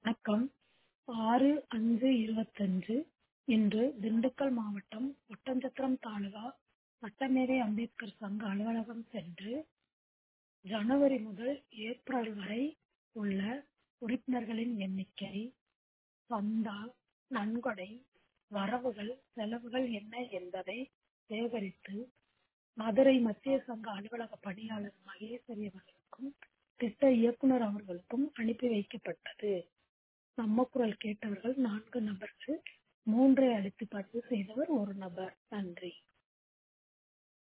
வணக்கம் ஆறு அஞ்சு இருபத்தஞ்சு இன்று திண்டுக்கல் மாவட்டம் ஒட்டன்சத்திரம் தாலுகா சட்டமேதை அம்பேத்கர் சங்க அலுவலகம் சென்று ஜனவரி முதல் ஏப்ரல் வரை உள்ள உறுப்பினர்களின் எண்ணிக்கை சந்தா நன்கொடை வரவுகள் செலவுகள் என்ன என்பதை சேகரித்து மதுரை மத்திய சங்க அலுவலக பணியாளர் மகேஸ்வரி அவர்களுக்கும் திட்ட இயக்குனர் அவர்களுக்கும் அனுப்பி வைக்கப்பட்டது நம்ம குரல் கேட்டவர்கள் நான்கு நபர்கள் மூன்றை அளித்து பதிவு செய்தவர் ஒரு நபர் நன்றி